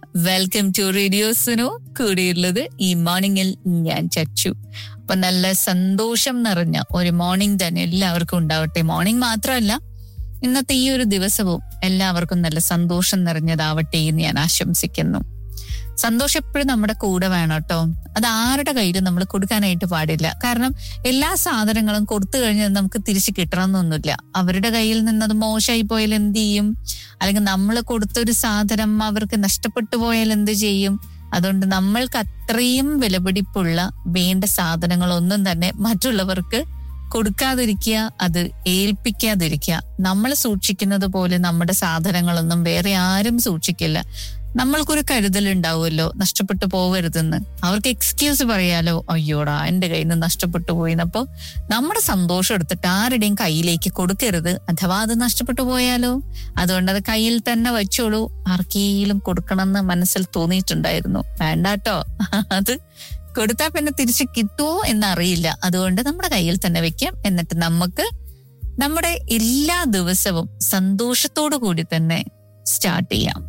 welcome to radio Suno കൂടിയുള്ളത് ഈ മോർണിംഗിൽ ഞാൻ ചച്ചു അപ്പൊ നല്ല സന്തോഷം നിറഞ്ഞ ഒരു മോർണിംഗ് തന്നെ എല്ലാവർക്കും ഉണ്ടാവട്ടെ മോർണിംഗ് മാത്രമല്ല ഇന്നത്തെ ഈ ഒരു ദിവസവും എല്ലാവർക്കും നല്ല സന്തോഷം നിറഞ്ഞതാവട്ടെ എന്ന് ഞാൻ ആശംസിക്കുന്നു സന്തോഷം എപ്പോഴും നമ്മുടെ കൂടെ വേണം കേട്ടോ അത് ആരുടെ കയ്യിലും നമ്മൾ കൊടുക്കാനായിട്ട് പാടില്ല കാരണം എല്ലാ സാധനങ്ങളും കൊടുത്തു കഴിഞ്ഞാൽ നമുക്ക് തിരിച്ചു കിട്ടണമെന്നൊന്നുമില്ല അവരുടെ കയ്യിൽ നിന്ന് അത് മോശമായി പോയാൽ എന്ത് ചെയ്യും അല്ലെങ്കിൽ നമ്മൾ കൊടുത്തൊരു സാധനം അവർക്ക് നഷ്ടപ്പെട്ടു പോയാൽ എന്ത് ചെയ്യും അതുകൊണ്ട് നമ്മൾക്ക് അത്രയും വിലപിടിപ്പുള്ള വേണ്ട സാധനങ്ങളൊന്നും തന്നെ മറ്റുള്ളവർക്ക് കൊടുക്കാതിരിക്കുക അത് ഏൽപ്പിക്കാതിരിക്കുക നമ്മൾ സൂക്ഷിക്കുന്നത് പോലെ നമ്മുടെ സാധനങ്ങളൊന്നും വേറെ ആരും സൂക്ഷിക്കില്ല നമ്മൾക്കൊരു കരുതൽ ഉണ്ടാവുമല്ലോ നഷ്ടപ്പെട്ടു പോകരുതെന്ന് അവർക്ക് എക്സ്ക്യൂസ് പറയാലോ അയ്യോടാ എന്റെ കയ്യിൽ നിന്ന് നഷ്ടപ്പെട്ടു പോയി അപ്പോ നമ്മുടെ സന്തോഷം എടുത്തിട്ട് ആരുടെയും കയ്യിലേക്ക് കൊടുക്കരുത് അഥവാ അത് നഷ്ടപ്പെട്ടു പോയാലോ അതുകൊണ്ട് അത് കയ്യിൽ തന്നെ വെച്ചോളൂ ആർക്കെങ്കിലും കൊടുക്കണമെന്ന് മനസ്സിൽ തോന്നിയിട്ടുണ്ടായിരുന്നു വേണ്ടാട്ടോ അത് കൊടുത്താൽ പിന്നെ തിരിച്ച് കിട്ടുമോ എന്നറിയില്ല അതുകൊണ്ട് നമ്മുടെ കയ്യിൽ തന്നെ വെക്കാം എന്നിട്ട് നമുക്ക് നമ്മുടെ എല്ലാ ദിവസവും സന്തോഷത്തോടു കൂടി തന്നെ സ്റ്റാർട്ട് ചെയ്യാം